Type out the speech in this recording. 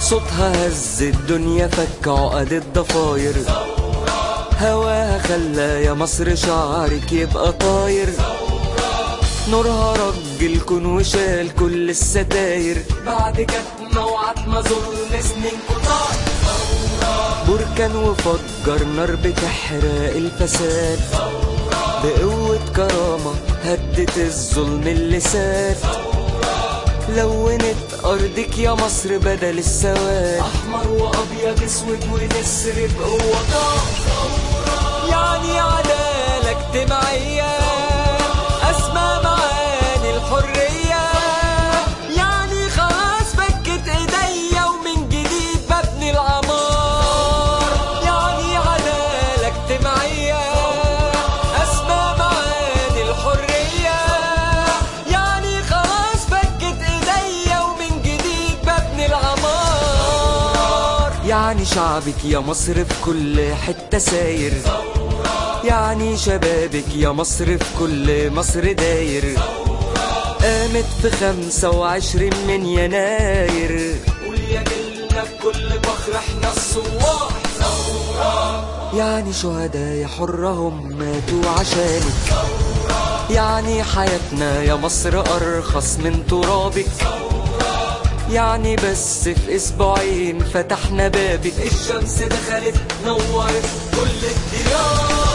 صوتها هز الدنيا فك عقد الضفاير هواها خلى يا مصر شعرك يبقى طاير نورها رج الكون وشال كل الستاير بعد كتمة وعتمة ظلم سنين كتار بركان وفجر نار بتحرق الفساد بقوة كرامة هدت الظلم اللي ساد لونت أرضك يا مصر بدل السواد أحمر وأبيض أسود ونسر بقوة طار يعني عدالة اجتماعية أسمى معاني الحرية يعني خلاص فكت إيديا ومن جديد ببني العمار يعني عدالة اجتماعية أسمى معاني الحرية يعني خلاص فكت إيديا ومن جديد ببني العمار يعني شعبك يا مصر في كل حتة ساير يعني شبابك يا مصر في كل مصر داير قامت في خمسة وعشرين من يناير قول يا جيلنا بكل فخر احنا الثوار يعني شهداء يا حرهم ماتوا عشانك يعني حياتنا يا مصر أرخص من ترابك يعني بس في اسبوعين فتحنا بابك الشمس دخلت نورت كل الديار